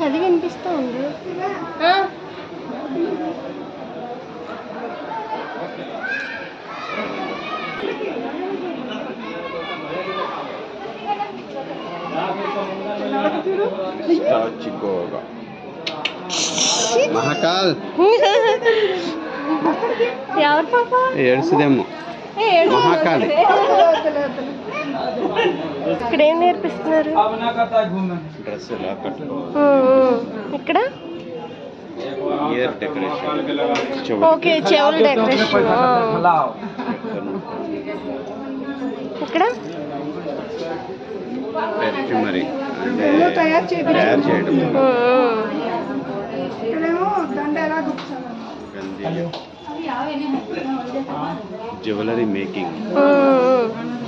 చదివి వినిపిస్తూ ఉంది ఆ? చికోగా మహాకాల్ ఎవరు పాప ఏడుసుదేమో ఏ, ఏడు. మహాకాళి. ఇక్కడ ఏం నేర్పిస్తున్నారు డ్రెస్ ఎలా కట్టుకోవాలి ఉమ్, ఉమ్. ఇక్కడ ఇయర్ డెకరేషన్ ఓకే చెవుల డెకరేషన్ ఆ. ఇక్కడ పెర్ఫ్యూమరీ అంటే తయారు చేయడం ఉమ్, ఉమ్. గంధి జ్యువెలరీ మేకింగ్ ఉమ్, ఉమ్.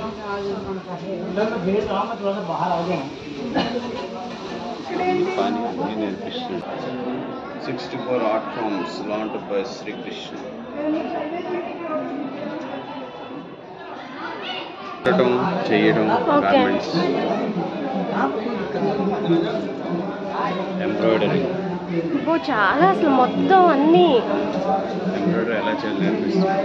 పని అన్ని నేర్పిస్తుంది sixty four art forms learnt by Srikrishna కుట్టడం చేయడం Okay. గార్మెంట్స్ ఎంబ్రాయిడరీ అబ్బో, చాలా అసలు మొత్తం అన్ని ఎంబ్రాయిడరీ ఎలా చేయాలి నేర్పిస్తుంది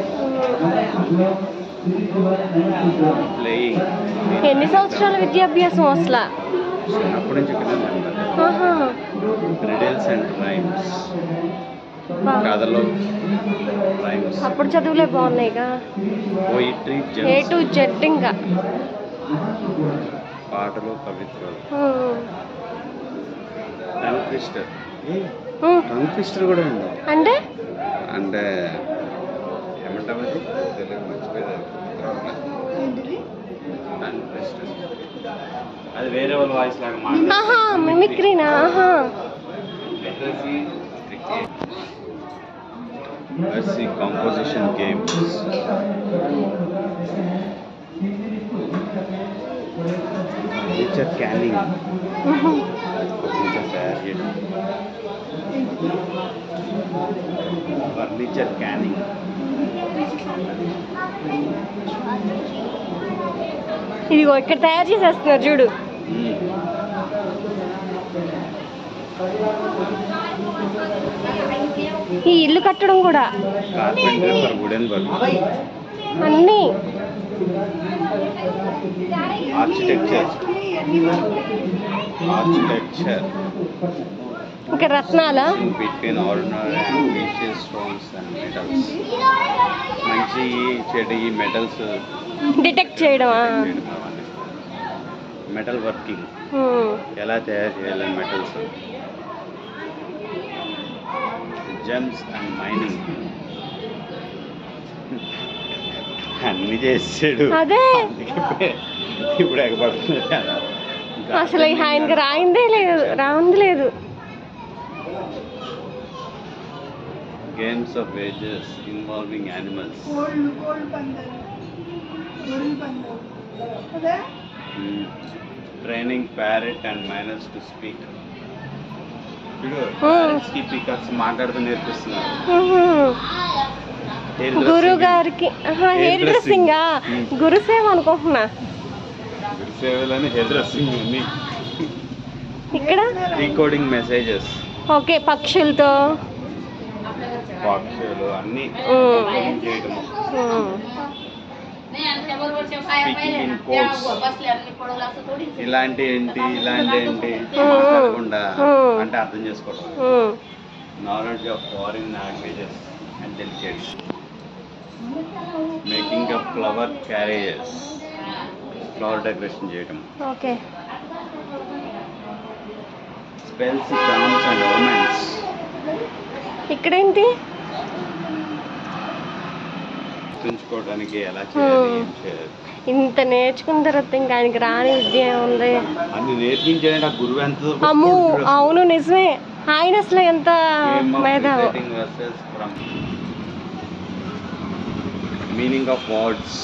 ప్లేయింగ్ ఎన్ని సంవత్సరాల విద్యాభ్యాసం అసలు చిన్నప్పటి నుంచి ఇక్కడ ఆహా. రిడల్స్ అండ్ రైమ్స్ బా. కథలు రైమ్స్ అప్పుడు చదువులే బాగున్నాయిగా పోయిట్రీ ఏ టు జెడ్ ఇంకా పాటలు కవిత్వాలు um. Tongue twister um. Tongue twister కూడా ఉంది అంటే అంటే ఏమంటాం అది తెలుగు మర్చిపోయేది టంగ్ ట్విస్టర్ అది వేరే వాళ్ళ వాయిస్ లాగా ఆహా మిమిక్రీనా ఆహా Mercy composition games. Furniture canning. ఉహు. Furniture తయారు చేయడం. Furniture canning. ఇదిగో ఇక్కడ తయారు చేసేస్తున్నారు చూడు Mm. ఈ ఇల్లు కట్టడం కూడా Carpentry for wooden work. అన్నీ Architecture. Architecture. ఇంకా రత్నాల In between ordinary and precious stones and metals. మంచి చెడు ఈ మెటల్స్ డిటెక్ట్ చేయడమా మెటల్ వర్కింగ్ ఉమ్. ఎలా తయారు చేయాలి మెటల్స్ జెమ్స్ అండ్ మైనింగ్ అన్ని చేసాడు అదే అందుకే ఇప్పుడు ఎగబడుతుంది కదా. అసలు ఈ ఆయనకి రాయిందే లేదు రాంది లేదు games of wages involving animals training parrot and mynas to speak కి పీకాక్స్ మాట్లాడుతూ నేర్పిస్తున్నారు ఉహు. Hair గురువు dressing. గారికి Hair హెయిర్ dressing. డ్రెస్సింగా ఉమ్. గురుసేవ అనుకుంటున్నా సేవలని హెయిర్ డ్రెస్సింగ్ అన్ని ఇక్కడ రీకోడింగ్ మెసేజెస్ ఓకే పక్షులతో పక్షులు అన్ని ఉమ్. recording చేయడము ఉమ్. స్పీకింగ్ ఇన్ కోడ్స్ ఇలాంటి ఏంటి ఇలాంటి ఏంటి ఉమ్. మాట్లాడకుండా ఉమ్. అంటే అర్థం చేసుకోవడం um. Knowledge of foreign languages and delicates making of flower carriages flower decoration చేయడం okay spells charms and ornaments ఇక్కడేంటి గుర్తుంచుకోవడానికి ఎలా చేయాలి Hmm. ఏం చేయాలి ఇంత నేర్చుకున్న తర్వాత ఇంకా ఆయనకి రాని విద్య ఉంది అన్ని నేర్పించాడంటే ఆ గురువు ఎంత అమ్ము అవును నిజమే ఆయన అసలు ఎంత మేధావు meaning of words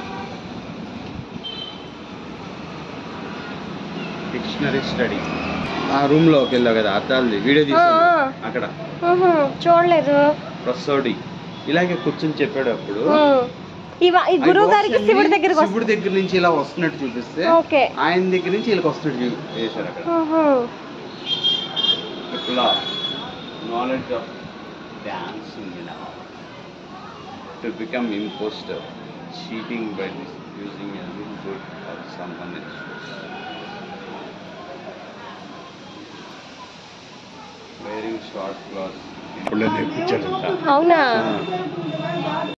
dictionary study ఆ రూమ్ లోకి వెళ్ళావు కదా అర్థాలు వీడియో తీసాను ఆ, ఆ. అక్కడ ఉహు, చూడలేదు ప్రసోడి ఇలాగే కూర్చొని చెప్పాడు అప్పుడు ఉమ్. ఇవ- ఈ గురువు గారికి అవి శివుడి దగ్గరికి శివుడి వస్తుంది దగ్గర నుంచి ఇలా వస్తున్నట్టు చూపిస్తే ఓకే ఆయన దగ్గర నుంచి వీళ్ళకి వస్తున్నట్టు చూ- చేశారు అక్కడ ఉహు. law, knowledge of dance ఉంది now. To become imposter, cheating by this, using a little good or someone else. Wearing short clothes. ఇప్పుడు నేర్పించాడంట అవునా